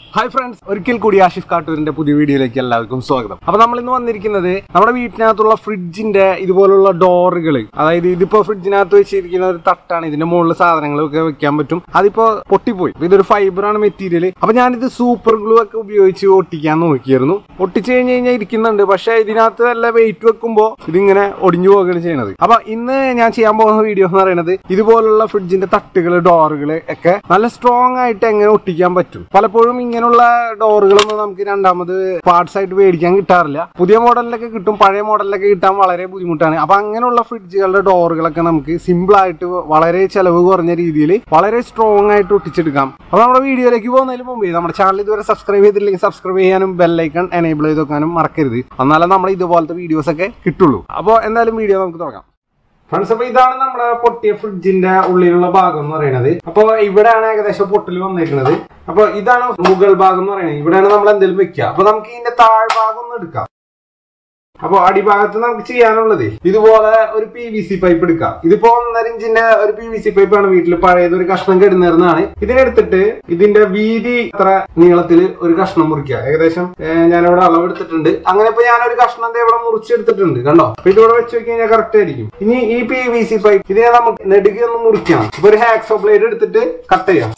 hi friends ഒരിക്കൽ കൂടി ആഷിഫ് കാട്ടൂരിന്റെ പുതിയ വീഡിയോയിലേക്ക് എല്ലാവർക്കും സ്വാഗതം അപ്പൊ നമ്മൾ ഇന്ന് വന്നിരിക്കുന്നത് നമ്മുടെ വീട്ടിനകത്തുള്ള ഫ്രിഡ്ജിന്റെ ഇതുപോലുള്ള ഡോറുകൾ അതായത് ഇതിപ്പോ ഫ്രിഡ്ജിനകത്ത് വെച്ചിരിക്കുന്ന ഒരു തട്ടാണ് ഇതിന്റെ മുകളിൽ സാധനങ്ങളൊക്കെ വെക്കാൻ പറ്റും അതിപ്പോ പൊട്ടിപ്പോയി അപ്പൊ ഇതൊരു ഫൈബറാണ് മെറ്റീരിയൽ അപ്പൊ ഞാനിത് സൂപ്പർ ഗ്ലൂ ഒക്കെ ഉപയോഗിച്ച് ഒട്ടിക്കാൻ നോക്കിയിരുന്നു ഒട്ടിച്ചു കഴിഞ്ഞ് കഴിഞ്ഞാൽ ഇരിക്കുന്നുണ്ട് പക്ഷെ ഇതിനകത്ത് വല്ല വെയിറ്റ് വെക്കുമ്പോൾ ഇതിങ്ങനെ ഒടിഞ്ഞു പോവുകയാണ് ചെയ്യുന്നത് അപ്പൊ ഇന്ന് ഞാൻ ചെയ്യാൻ പോകുന്ന വീഡിയോ എന്ന് പറയുന്നത് ഇതുപോലുള്ള ഫ്രിഡ്ജിന്റെ തട്ടുകൾ ഡോറുകൾ ഒക്കെ നല്ല സ്ട്രോങ് ആയിട്ട് എങ്ങനെ ഒട്ടിക്കാൻ പറ്റും പലപ്പോഴും ഇങ്ങനെയുള്ള ഡോറുകളൊന്നും നമുക്ക് രണ്ടാമത് പാർട്സ് ആയിട്ട് മേടിക്കാൻ കിട്ടാറില്ല പുതിയ മോഡലിലൊക്കെ കിട്ടും പഴയ മോഡലിലൊക്കെ കിട്ടാൻ വളരെ ബുദ്ധിമുട്ടാണ് അപ്പൊ അങ്ങനെയുള്ള ഫ്രിഡ്ജുകളുടെ ഡോറുകളൊക്കെ നമുക്ക് സിമ്പിൾ ആയിട്ട് വളരെ ചെലവ് കുറഞ്ഞ രീതിയിൽ വളരെ സ്ട്രോങ് ആയിട്ട് ഒട്ടിച്ചെടുക്കാം അപ്പൊ നമ്മുടെ വീഡിയോയിലേക്ക് പോകുന്നതിന് മുമ്പേ നമ്മുടെ ചാനൽ ഇതുവരെ സബ്സ്ക്രൈബ് ചെയ്തില്ലെങ്കിൽ സബ്സ്ക്രൈബ് ചെയ്യാനും ബെല്ലൈക്കൺ എനേബിൾ ചെയ്ത് വെക്കാനും മറക്കരുത് എന്നാലേ നമ്മൾ ഇതുപോലത്തെ വീഡിയോസ് ഒക്കെ കിട്ടുള്ളൂ അപ്പോൾ എന്തായാലും വീഡിയോ നമുക്ക് തുടങ്ങാം ഫ്രണ്ട്സ് അപ്പൊ ഇതാണ് നമ്മുടെ പൊട്ടിയ ഫ്രിഡ്ജിന്റെ ഉള്ളിലുള്ള ഭാഗം എന്ന് പറയുന്നത് അപ്പൊ ഇവിടെയാണ് ഏകദേശം പൊട്ടൽ വന്നിരിക്കുന്നത് അപ്പൊ ഇതാണ് മുകൾ ഭാഗം എന്ന് പറയുന്നത് ഇവിടെയാണ് നമ്മൾ എന്തെങ്കിലും വെക്കുക അപ്പൊ നമുക്ക് ഇതിന്റെ താഴ്ഭാഗം ഒന്ന് എടുക്കാം അപ്പൊ അടിഭാഗത്ത് നമുക്ക് ചെയ്യാനുള്ളത് ഇതുപോലെ ഒരു പി വി സി പൈപ്പ് എടുക്കാം ഇതിപ്പോ ഒന്നര ഇഞ്ചിന്റെ ഒരു പി വി സി പൈപ്പ് ആണ് വീട്ടിൽ പഴയത് ഒരു കഷ്ണം കിടന്നിരുന്നതാണ് ഇതിനെടുത്തിട്ട് ഇതിന്റെ വീതി അത്ര നീളത്തിൽ ഒരു കഷ്ണം മുറിക്കുക ഏകദേശം ഏഹ്, ഞാനിവിടെ അളവെടുത്തിട്ടുണ്ട് അങ്ങനെ ഇപ്പൊ ഞാനൊരു കഷ്ണം ദേ ഇവിടെ മുറിച്ചെടുത്തിട്ടുണ്ട് കണ്ടോ അപ്പൊ ഇതിവിടെ വെച്ച് നോക്കി കഴിഞ്ഞാൽ കറക്റ്റ് ആയിരിക്കും ഇനി ഈ പി വി സി പൈപ്പ് ഇതിനെ നമുക്ക് നെടുകി ഒന്ന് മുറിക്കണം ഇപ്പൊ ഒരു ഹാക്സോ ബ്ലേഡ് എടുത്തിട്ട് കട്ട് ചെയ്യാം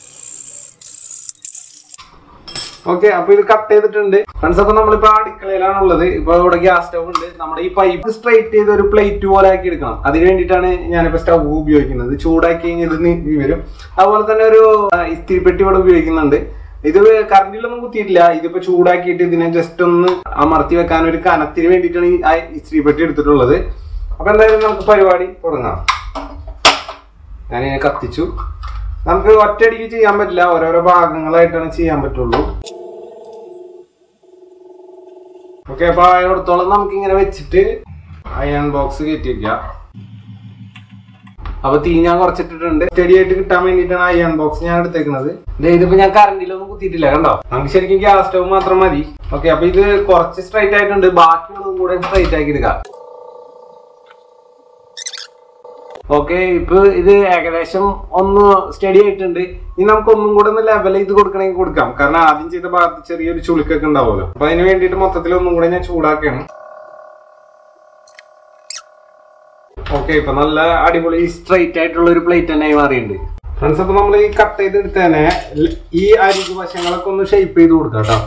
ഓക്കെ അപ്പൊ ഇത് കട്ട് ചെയ്തിട്ടുണ്ട് ഫ്രണ്ട്സ് അപ്പൊ നമ്മളിപ്പോ അടുക്കളയിലാണ് ഉള്ളത് ഇപ്പൊ ഇവിടെ ഗ്യാസ് സ്റ്റവ് ഉണ്ട് നമ്മുടെ ഈ പൈപ്പ് സ്ട്രൈറ്റ് ചെയ്ത് ഒരു പ്ലേറ്റ് പോലെ ആക്കി എടുക്കണം അതിന് വേണ്ടിയിട്ടാണ് ഞാനിപ്പോ സ്റ്റവ് ഉപയോഗിക്കുന്നത് ചൂടാക്കി കഴിഞ്ഞാൽ ഇത് നീങ്ങി വരും അതുപോലെ തന്നെ ഒരു ആ, ഇസ്തിരിപ്പെട്ടി ഇവിടെ ഉപയോഗിക്കുന്നുണ്ട് ഇത് കറണ്ടിലൊന്നും കുത്തിയിട്ടില്ല ഇതിപ്പോ ചൂടാക്കിയിട്ട് ഇതിനെ ജസ്റ്റ് ഒന്ന് അമർത്തി വെക്കാൻ ഒരു കനത്തിന് വേണ്ടിയിട്ടാണ് ഈ ആ ഇസ്തിരിപ്പെട്ടി എടുത്തിട്ടുള്ളത് അപ്പൊ എന്തായാലും നമുക്ക് പരിപാടി തുടങ്ങാം ഞാനിങ്ങനെ കത്തിച്ചു നമുക്ക് ഒറ്റയടിക്ക് ചെയ്യാൻ പറ്റില്ല ഓരോരോ ഭാഗങ്ങളായിട്ടാണ് ചെയ്യാൻ പറ്റുള്ളൂ ഓക്കെ അപ്പൊ അവിടത്തോളം നമുക്ക് ഇങ്ങനെ വെച്ചിട്ട് അയൺ ബോക്സ് കയറ്റി വെക്കാം അപ്പൊ തീ ഞാൻ കുറച്ചിട്ടിട്ടുണ്ട് സ്റ്റഡി ആയിട്ട് കിട്ടാൻ വേണ്ടിയിട്ടാണ് അയൺ ബോക്സ് ഞാൻ എടുത്തേക്കുന്നത് ദേ ഇതിപ്പോ ഞാൻ കറണ്ടിലൊന്നും കുത്തിയിട്ടില്ല കണ്ടോ നമുക്ക് ശരിക്കും ഗ്യാസ് സ്റ്റവ് മാത്രം മതി ഓക്കെ അപ്പൊ ഇത് കുറച്ച് സ്ട്രൈറ്റ് ആയിട്ടുണ്ട് ബാക്കിയുള്ളതും കൂടെ സ്ട്രൈറ്റ് ആക്കി എടുക്കാം ഓക്കെ ഇപ്പൊ ഇത് ഏകദേശം ഒന്ന് സ്റ്റഡി ആയിട്ടുണ്ട് ഇനി നമുക്ക് ഒന്നും കൂടെ ഒന്ന് ലെവൽ ചെയ്ത് കൊടുക്കണമെങ്കിൽ കൊടുക്കാം കാരണം ആദ്യം ചെയ്ത ഭാഗത്ത് ചെറിയൊരു ചുളുക്കൊക്കെ ഉണ്ടാവുമല്ലോ അപ്പൊ അതിന് വേണ്ടിയിട്ട് മൊത്തത്തിൽ ഒന്നും കൂടെ ഞാൻ ചൂടാക്കുകയാണ് ഓക്കെ ഇപ്പൊ നല്ല അടിപൊളി സ്ട്രൈറ്റ് ആയിട്ടുള്ള ഒരു പ്ലേറ്റ് തന്നെ മാറിയിട്ടുണ്ട് ഫ്രണ്ട്സ് അപ്പൊ നമ്മൾ ഈ കട്ട് ചെയ്തെടുത്ത് തന്നെ ല- ഈ അരികു വശങ്ങളൊക്കെ ഒന്ന് ഷേപ്പ് ചെയ്ത് കൊടുക്കാം കേട്ടോ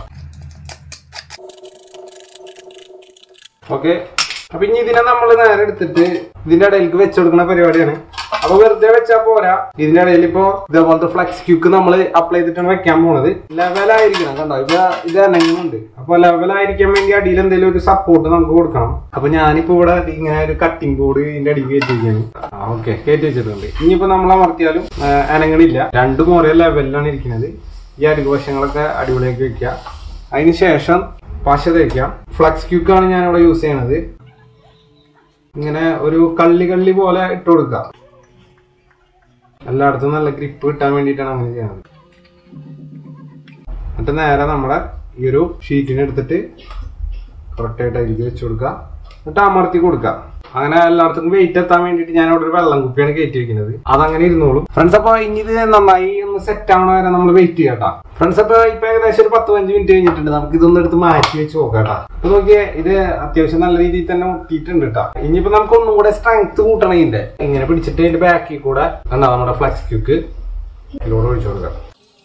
ഓക്കെ അപ്പൊ ഇനി ഇതിനെ നമ്മൾ നേരെ എടുത്തിട്ട് ഇതിന്റെ ഇടയിലേക്ക് വെച്ചെടുക്കുന്ന പരിപാടിയാണ് അപ്പൊ വെറുതെ വെച്ചാൽ പോരാ ഇതിന്റെ ഇടയിൽ ഇപ്പോ ഇതേപോലത്തെ ഫ്ലെക്സ് ക്യൂക്ക് നമ്മൾ അപ്ലൈ ചെയ്തിട്ടാണ് വെക്കാൻ പോണത് ലെവലായിരിക്കണം കണ്ടോ ഇപ്പൊ ഇത് അനങ്ങുന്നുണ്ട് അപ്പൊ ലെവലായിരിക്കാൻ വേണ്ടി അടിയിൽ എന്തെങ്കിലും ഒരു സപ്പോർട്ട് നമുക്ക് കൊടുക്കണം അപ്പൊ ഞാനിപ്പോ ഇവിടെ ഇങ്ങനെ ഒരു കട്ടിംഗ് ബോർഡ് ഇതിന്റെ അടിയിൽ കയറ്റിയിരിക്കുകയാണ് ഓക്കെ കയറ്റി വെച്ചിട്ടുണ്ട് ഇനിയിപ്പോ നമ്മൾ അമർത്തിയാലും ആ, അനങ്ങണില്ല രണ്ടും ഒരേ ലെവലിലാണ് ഇരിക്കുന്നത് ഈ അരികു വശങ്ങളൊക്കെ അടിപൊളിയാക്കി വെക്കുക അതിന് ശേഷം പശ തേക്കാം ഫ്ലക്സ് ക്യൂക്കാണ് ഞാൻ ഇവിടെ യൂസ് ചെയ്യണത് ഇങ്ങനെ ഒരു കള്ളി കള്ളി പോലെ ഇട്ട് കൊടുക്കുക എല്ലായിടത്തും നല്ല ഗ്രിപ്പ് കിട്ടാൻ വേണ്ടിയിട്ടാണ് അങ്ങനെ ചെയ്യണത് എന്നിട്ട് നേരെ നമ്മുടെ ഈ ഒരു ഷീറ്റിനെ എടുത്തിട്ട് കറക്റ്റായിട്ട് അതിലേക്ക് വെച്ച് കൊടുക്കുക എന്നിട്ട് അമർത്തി കൊടുക്കുക അങ്ങനെ എല്ലായിടത്തും വെയിറ്റ് എത്താൻ വേണ്ടിയിട്ട് ഞാൻ അവിടെ ഒരു വെള്ളം കുപ്പിയാണ് കയറ്റി വെക്കുന്നത് അതങ്ങനെ ഇരുന്നോളും ഫ്രണ്ട്സ് അപ്പൊ ഇനി ഇത് നന്നായി ഒന്ന് സെറ്റ് ആവണ വരെ നമ്മൾ വെയിറ്റ് ചെയ്യാം കേട്ടോ ഫ്രണ്ട്സ് അപ്പൊ ഇപ്പൊ ഏകദേശം ഒരു പത്ത് പതിനഞ്ച് മിനിറ്റ് കഴിഞ്ഞിട്ടുണ്ട് നമുക്ക് ഇതൊന്നും എടുത്ത് മാറ്റി വെച്ച് നോക്കാം കേട്ടോ അപ്പൊ നോക്കിയേ ഇത് അത്യാവശ്യം നല്ല രീതിയിൽ തന്നെ ഒട്ടിയിട്ടുണ്ട് കേട്ടോ ഇനിയിപ്പോ നമുക്ക് ഒന്നും കൂടെ സ്ട്രെങ്ത് കൂട്ടണം ഇതിന്റെ ഇങ്ങനെ പിടിച്ചിട്ട് ഇതിന്റെ ബാക്കിൽ കൂടെ കണ്ടോ നമ്മുടെ ഫ്ലക്സ് ക്യൂക്ക് ഇതിലൂടെ ഒഴിച്ചു കൊടുക്കാം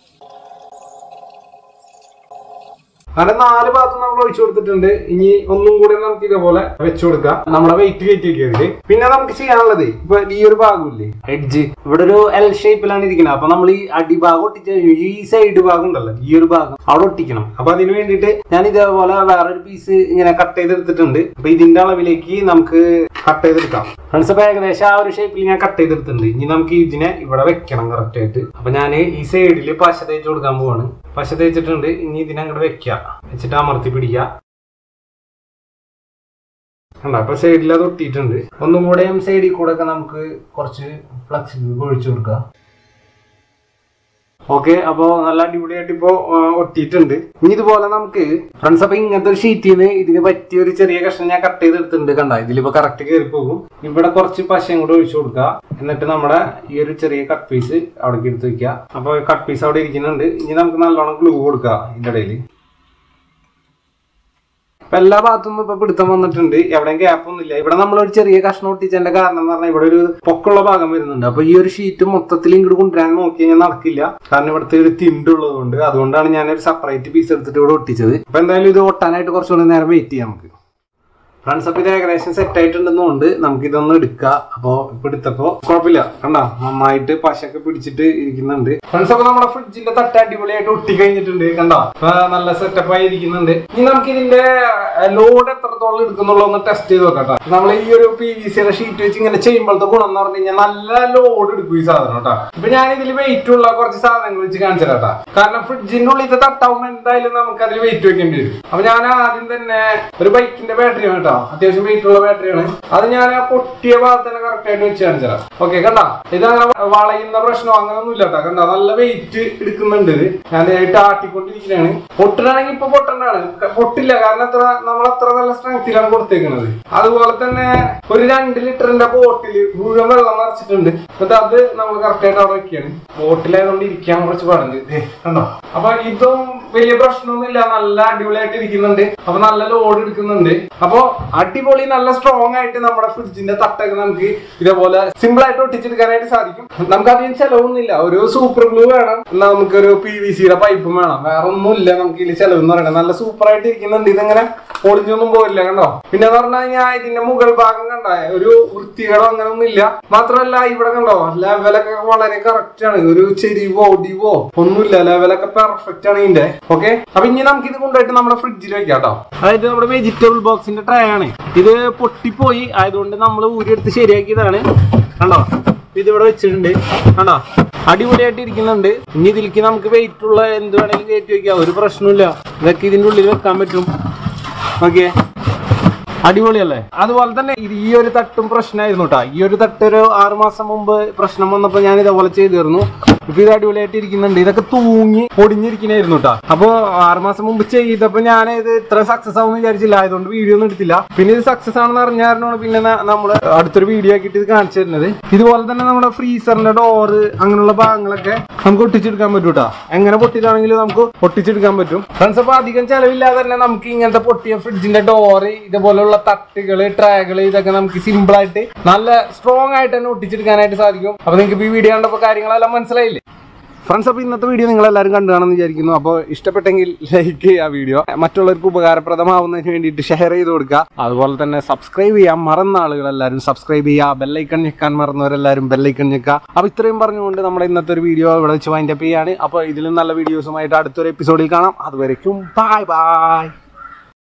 അങ്ങനെ നാല് ഭാഗത്തും നമ്മൾ ഒഴിച്ചു കൊടുത്തിട്ടുണ്ട് ഇനി ഒന്നും കൂടെ നമുക്ക് ഇതേപോലെ വെച്ചു കൊടുക്കാം നമ്മുടെ വെയിറ്റ് കയറ്റി വെക്കരുത് പിന്നെ നമുക്ക് ചെയ്യാനുള്ളത് ഇപ്പൊ ഈ ഒരു ഭാഗമില്ലേ എഡ്ജ് ഇവിടെ ഒരു എൽ ഷേപ്പിലാണ് ഇരിക്കുന്നത് അപ്പൊ നമ്മൾ ഈ അടിഭാഗം ഒട്ടിച്ച് കഴിഞ്ഞു ഈ സൈഡ് ഭാഗം ഉണ്ടല്ലോ ഈ ഒരു ഭാഗം അവിടെ ഒട്ടിക്കണം അപ്പൊ അതിന് വേണ്ടിയിട്ട് ഞാൻ ഇതേപോലെ വേറൊരു പീസ് ഇങ്ങനെ കട്ട് ചെയ്തെടുത്തിട്ടുണ്ട് അപ്പൊ ഇതിന്റെ അളവിലേക്ക് നമുക്ക് കട്ട് ചെയ്തെടുക്കാം ഫ്രണ്ട്സ് അപ്പൊ ഏകദേശം ആ ഒരു ഷേപ്പിൽ ഞാൻ കട്ട് ചെയ്തെടുത്തിട്ടുണ്ട് ഇനി നമുക്ക് ഇതിനെ ഇവിടെ വെക്കണം കറക്റ്റ് ആയിട്ട് അപ്പൊ ഞാൻ ഈ സൈഡിൽ പശ തേച്ച് കൊടുക്കാൻ പോവാണ് പശ തേച്ചിട്ടുണ്ട് ഇനി ഇതിനെ അങ്ങോട്ട് വെക്കുക വെച്ചിട്ട് അമർത്തി പിടിക്കുക കണ്ടോ അപ്പൊ സൈഡിൽ അത് ഒട്ടിയിട്ടുണ്ട് ഒന്നും കൂടെയും സൈഡിൽ കൂടെ ഒക്കെ നമുക്ക് കുറച്ച് ഫ്ലക്സിബിൾ ഒഴിച്ചു കൊടുക്കുക ഓക്കെ അപ്പോ നല്ല അടിപൊളിയായിട്ട് ഇപ്പോ ആ, ഒട്ടിയിട്ടുണ്ട് ഇനി ഇതുപോലെ നമുക്ക് ഫ്രണ്ട്സ് അപ്പൊ ഇങ്ങനത്തെ ഒരു ഷീറ്റിൽ നിന്ന് ഇതിന് പറ്റിയ ഒരു ചെറിയ കഷ്ണം ഞാൻ കട്ട് ചെയ്ത് എടുത്തിട്ടുണ്ട് കണ്ട ഇതിലിപ്പോ കറക്റ്റ് കയറി പോകും ഇവിടെ കുറച്ച് പശയും കൂടെ ഒഴിച്ചു കൊടുക്കുക എന്നിട്ട് നമ്മുടെ ഈ ഒരു ചെറിയ കട്ട് പീസ് അവിടേക്ക് എടുത്ത് വെക്കുക അപ്പൊ കട്ട് പീസ് അവിടെ ഇരിക്കുന്നുണ്ട് ഇനി നമുക്ക് നല്ലോണം ഗ്ലൂ കൊടുക്കുക ഇതിന്റെ ഇടയിൽ ഇപ്പൊ എല്ലാ ഭാഗത്തുനിന്നും ഇപ്പൊ പിടുത്തം വന്നിട്ടുണ്ട് എവിടെയും ഗ്യാപ്പ് ഒന്നുമില്ല ഇവിടെ നമ്മൾ ഒരു ചെറിയ കഷ്ണം ഒട്ടിച്ചതിന്റെ കാരണം എന്ന് പറഞ്ഞാൽ ഇവിടെ ഒരു പൊക്കമുള്ള ഭാഗം വരുന്നുണ്ട് അപ്പൊ ഈ ഒരു ഷീറ്റ് മൊത്തത്തിൽ ഇങ്ങോട്ട് കൊണ്ടുവരാൻ നോക്കി കഴിഞ്ഞാൽ നടക്കില്ല കാരണം ഇവിടുത്തെ ഒരു തിണ്ടുള്ളത് കൊണ്ട് അതുകൊണ്ടാണ് ഞാൻ ഒരു സെപ്പറേറ്റ് പീസ് എടുത്തിട്ട് ഇവിടെ ഒട്ടിച്ചത് അപ്പൊ എന്തായാലും ഇത് ഒട്ടാനായിട്ട് കുറച്ചുകൂടി നേരം വെയിറ്റ് ചെയ്യാം നമുക്ക് ഫ്രണ്ട്സ് അപ്പൊ ഇത് ഏകദേശം സെറ്റ് ആയിട്ടുണ്ടെന്നുകൊണ്ട് നമുക്ക് ഇതൊന്ന് എടുക്കാം അപ്പൊ ഇപ്പൊ എടുത്തപ്പോ കുഴപ്പമില്ല കണ്ട നന്നായിട്ട് പശയൊക്കെ പിടിച്ചിട്ട് ഇരിക്കുന്നുണ്ട് ഫ്രണ്ട്സ് അപ്പൊ നമ്മുടെ ഫ്രിഡ്ജിന്റെ തട്ട് അടിപൊളിയായിട്ട് ഒട്ടി കഴിഞ്ഞിട്ടുണ്ട് കണ്ട ഇപ്പൊ നല്ല സെറ്റപ്പ് ആയി ഇരിക്കുന്നുണ്ട് ഇനി നമുക്ക് ഇതിന്റെ ലോഡ് എത്രത്തോളം എടുക്കുന്നുള്ളൂ ഒന്ന് ടെസ്റ്റ് ചെയ്ത് നോക്കാം കേട്ടോ നമ്മൾ ഈ ഒരു പി വി സിയുടെ ഷീറ്റ് വെച്ച് ഇങ്ങനെ ചെയ്യുമ്പോഴത്തെ ഗുണം എന്ന് പറഞ്ഞു കഴിഞ്ഞാൽ നല്ല ലോഡ് എടുക്കും ഈ സാധനം കേട്ടോ ഇപ്പൊ ഞാൻ ഇതിൽ വെയിറ്റ് ഉള്ള കുറച്ച് സാധനങ്ങൾ വെച്ച് കാണിച്ചു കേട്ടോ കാരണം ഫ്രിഡ്ജിന്റെ ഉള്ളിൽ തട്ടാവുമ്പോൾ എന്തായാലും നമുക്ക് അതിൽ വെയിറ്റ് വെക്കേണ്ടി വരും അപ്പൊ ഞാൻ ആദ്യം തന്നെ ഒരു ബൈക്കിന്റെ ബാറ്ററിയാണ് കേട്ടോ അത്യാവശ്യം വെയിറ്റ് ഉള്ള ബാറ്ററിയാണ് അത് ഞാൻ ആ പൊട്ടിയ ഭാഗത്ത് തന്നെ കറക്റ്റ് ആയിട്ട് വെച്ച് കാണിച്ചു തരാം ഓക്കെ കണ്ട ഇത് അങ്ങനെ വളയുന്ന പ്രശ്നം അങ്ങനെയൊന്നും ഇല്ല കേട്ടോ കണ്ട നല്ല വെയിറ്റ് എടുക്കുന്നുണ്ട് ഇത് ഞാൻ നേരിട്ട് ആട്ടിക്കൊണ്ടിരിക്കുകയാണ് പൊട്ടണമെങ്കിൽ ഇപ്പൊ പൊട്ടണ്ടാണ് പൊട്ടില്ല കാരണം എത്ര നമ്മൾ അത്ര നല്ല സ്ട്രെങ്ത്തിലാണ് കൊടുത്തേക്കുന്നത് അതുപോലെ തന്നെ ഒരു രണ്ട് ലിറ്ററിന്റെ ബോട്ടിൽ മുഴുവൻ വെള്ളം നിറച്ചിട്ടുണ്ട് എന്നിട്ട് അത് നമ്മൾ കറക്റ്റ് ആയിട്ട് അവിടെ വെക്കുകയാണ് ബോട്ടിലായതുകൊണ്ട് ഇരിക്കാൻ കുറച്ച് പാടുണ്ട് ദേ, കണ്ടോ അപ്പൊ ഇതും വലിയ പ്രശ്നമൊന്നുമില്ല നല്ല അടിപൊളിയായിട്ട് ഇരിക്കുന്നുണ്ട് അപ്പൊ നല്ല ലോഡ് എടുക്കുന്നുണ്ട് അപ്പൊ അടിപൊളി നല്ല സ്ട്രോങ് ആയിട്ട് നമ്മുടെ ഫ്രിഡ്ജിന്റെ തട്ടൊക്കെ നമുക്ക് ഇതേപോലെ സിമ്പിൾ ആയിട്ട് ഒട്ടിച്ചെടുക്കാനായിട്ട് സാധിക്കും നമുക്ക് അധികം ചെലവൊന്നുമില്ല ഒരു സൂപ്പർ ഗ്ലൂ വേണം എന്നാ നമുക്കൊരു പി വി സിയുടെ പൈപ്പും വേണം വേറെ ഒന്നുമില്ല നമുക്ക് ഇതിൽ ചെലവ് എന്ന് പറയുന്നത് നല്ല സൂപ്പർ ആയിട്ട് ഇരിക്കുന്നുണ്ട് ഇതിങ്ങനെ ഒളിഞ്ഞൊന്നും പോയില്ല കണ്ടോ പിന്നെ എന്ന് പറഞ്ഞു കഴിഞ്ഞാൽ ഇതിന്റെ മുകൾ ഭാഗം കണ്ട ഒരു വൃത്തികേടോ അങ്ങനെ ഒന്നുമില്ല മാത്രമല്ല ഇവിടെ കണ്ടോ ലെവലൊക്കെ വളരെ കറക്റ്റ് ആണ് ഒരു ചെരിവോ ഒടിവോ ഒന്നുമില്ല ലെവലൊക്കെ പെർഫെക്റ്റ് ആണ് ഇതിന്റെ ഓക്കെ അപ്പൊ ഇനി നമുക്ക് ഇത് കൊണ്ടുപോയിട്ട് നമ്മുടെ ഫ്രിഡ്ജിൽ വെക്കാം കേട്ടോ അതായത് നമ്മുടെ വെജിറ്റബിൾ ബോക്സിന്റെ ട്രേ ആണ് ഇത് പൊട്ടിപ്പോയി ആയതുകൊണ്ട് നമ്മൾ ഊരിയെടുത്ത് ശരിയാക്കിയതാണ് കണ്ടോ ഇത് ഇവിടെ വെച്ചിട്ടുണ്ട് കണ്ടോ അടിപൊളിയായിട്ട് ഇരിക്കുന്നുണ്ട് ഇനി ഇതിലേക്ക് നമുക്ക് വെയിറ്റ് ഉള്ള എന്ത് വേണമെങ്കിലും കയറ്റി വെക്കാം ഒരു പ്രശ്നമില്ല ഇതൊക്കെ ഇതിന്റെ ഉള്ളിൽ വെക്കാൻ പറ്റും ഓക്കെ അടിപൊളിയല്ലേ അതുപോലെ തന്നെ ഇത് ഈ ഒരു തട്ടും പ്രശ്നമായിരുന്നു കേട്ടോ ഈ ഒരു തട്ട് ഒരു ആറ് മാസം മുമ്പ് പ്രശ്നം വന്നപ്പോൾ ഞാൻ ഇതേപോലെ ചെയ്തിരുന്നു ഇപ്പൊ ഇത് അടിപൊളിയായിട്ട് ഇരിക്കുന്നുണ്ട് ഇതൊക്കെ തൂങ്ങി പൊടിഞ്ഞിരിക്കണായിരുന്നു കേട്ടോ അപ്പൊ ആറ് മാസം മുമ്പ് ചെയ്തപ്പോ ഞാൻ ഇത് ഇത്ര സക്സസ് ആവും വിചാരിച്ചില്ല ആയതുകൊണ്ട് വീഡിയോ ഒന്നും എടുത്തില്ല പിന്നെ ഇത് സക്സസ് ആണെന്ന് അറിഞ്ഞായിരുന്നു പിന്നെ നമ്മൾ അടുത്തൊരു വീഡിയോ ആക്കിയിട്ട് ഇത് കാണിച്ചു തരുന്നത് ഇതുപോലെ തന്നെ നമ്മുടെ ഫ്രീസറിന്റെ ഡോറ് അങ്ങനെയുള്ള ഭാഗങ്ങളൊക്കെ നമുക്ക് ഒട്ടിച്ചെടുക്കാൻ പറ്റും കേട്ടോ എങ്ങനെ പൊട്ടിയതാണെങ്കിലും നമുക്ക് ഒട്ടിച്ചെടുക്കാൻ പറ്റും ഫ്രണ്ട്സ് അപ്പൊ അധികം ചെലവില്ലാതെ തന്നെ നമുക്ക് ഇങ്ങനത്തെ പൊട്ടിയ ഫ്രിഡ്ജിന്റെ ഡോറ് ഇതുപോലുള്ള തട്ടുകള് ട്രാകള് ഇതൊക്കെ നമുക്ക് സിമ്പിൾ ആയിട്ട് നല്ല സ്ട്രോങ് ആയിട്ട് തന്നെ ഒട്ടിച്ചെടുക്കാനായിട്ട് സാധിക്കും അപ്പൊ നിങ്ങൾക്ക് ഈ വീഡിയോ കണ്ടപ്പോൾ കാര്യങ്ങളെല്ലാം മനസ്സിലായില്ലേ ഫ്രണ്ട്സ് അപ്പോൾ ഇന്നത്തെ വീഡിയോ നിങ്ങൾ എല്ലാവരും കണ്ടു കാണുമെന്ന് വിചാരിക്കുന്നു അപ്പോൾ ഇഷ്ടപ്പെട്ടെങ്കിൽ ലൈക്ക് ചെയ്യുക വീഡിയോ മറ്റുള്ളവർക്ക് ഉപകാരപ്രദമാവുന്നതിന് വേണ്ടിയിട്ട് ഷെയർ ചെയ്ത് കൊടുക്കുക അതുപോലെ തന്നെ സബ്സ്ക്രൈബ് ചെയ്യാൻ മറന്ന ആളുകൾ എല്ലാവരും സബ്സ്ക്രൈബ് ചെയ്യുക ബെല്ലൈക്കൺ ഞെക്കാൻ മറന്നവരെല്ലാവരും ബെല്ലൈക്കൺ ഞെക്കുക അപ്പോൾ ഇത്രയും പറഞ്ഞുകൊണ്ട് നമ്മുടെ ഇന്നത്തെ ഒരു വീഡിയോ ഇവിടെ വെച്ച് വൈൻഡപ്പ് ചെയ്യാണ് അപ്പോൾ ഇതിലും നല്ല വീഡിയോസുമായിട്ട് അടുത്തൊരു എപ്പിസോഡിൽ കാണാം അതുവരയ്ക്കും ബൈ ബൈ